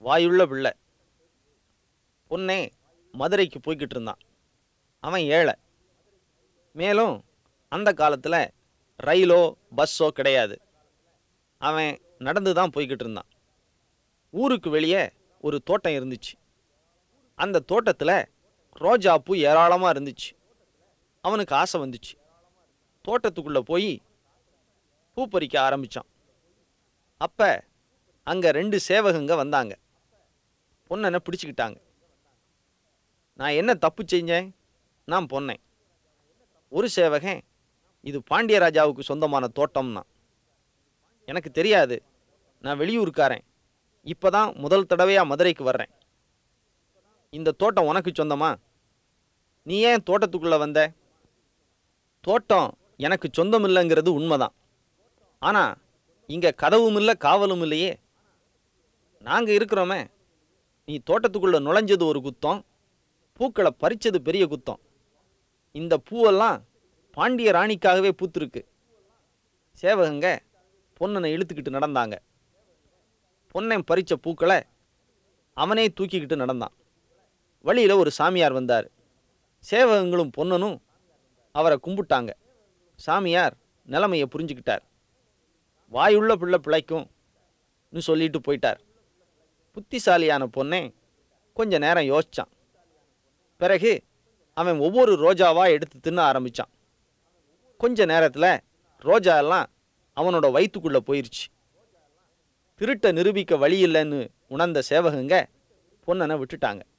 வாயுள்ள பிள்ளை பொண்ணே மதுரைக்கு போய்கிட்டு இருந்தான் அவன் ஏழை மேலும் அந்த காலத்தில் ரயிலோ பஸ்ஸோ கிடையாது அவன் நடந்து தான் போய்கிட்டு இருந்தான் ஊருக்கு வெளியே ஒரு தோட்டம் இருந்துச்சு அந்த தோட்டத்தில் ரோஜா பூ ஏராளமாக இருந்துச்சு அவனுக்கு ஆசை வந்துச்சு தோட்டத்துக்குள்ளே போய் பூ பறிக்க ஆரம்பித்தான் அப்போ அங்கே ரெண்டு சேவகங்க வந்தாங்க பொண்ணனை பிடிச்சிக்கிட்டாங்க நான் என்ன தப்பு செஞ்சேன் நான் பொன்னேன் ஒரு சேவகன் இது பாண்டியராஜாவுக்கு சொந்தமான தோட்டம்னா எனக்கு தெரியாது நான் வெளியூருக்காரன் இப்போ தான் முதல் தடவையாக மதுரைக்கு வர்றேன் இந்த தோட்டம் உனக்கு சொந்தமா நீ ஏன் தோட்டத்துக்குள்ளே வந்த தோட்டம் எனக்கு சொந்தம் இல்லைங்கிறது உண்மைதான் ஆனால் இங்கே கதவும் இல்லை காவலும் இல்லையே நாங்கள் இருக்கிறோமே நீ தோட்டத்துக்குள்ளே நுழைஞ்சது ஒரு குத்தம் பூக்களை பறிச்சது பெரிய குத்தம் இந்த பூவெல்லாம் பாண்டிய ராணிக்காகவே பூத்திருக்கு சேவகங்க பொன்னனை இழுத்துக்கிட்டு நடந்தாங்க பொன்னன் பறிச்ச பூக்களை அவனே தூக்கிக்கிட்டு நடந்தான் வழியில் ஒரு சாமியார் வந்தார் சேவகங்களும் பொன்னனும் அவரை கும்பிட்டாங்க சாமியார் நிலைமையை புரிஞ்சுக்கிட்டார் வாயுள்ள பிள்ளை பிழைக்கும்னு சொல்லிட்டு போயிட்டார் புத்திசாலியான பொண்ணே கொஞ்ச நேரம் யோசிச்சான் பிறகு அவன் ஒவ்வொரு ரோஜாவா எடுத்து தின்ன ஆரம்பிச்சான் கொஞ்ச நேரத்தில் ரோஜா எல்லாம் அவனோட வயிற்றுக்குள்ளே போயிருச்சு திருட்டை நிரூபிக்க வழி இல்லைன்னு உணர்ந்த சேவகங்க பொன்னனை விட்டுட்டாங்க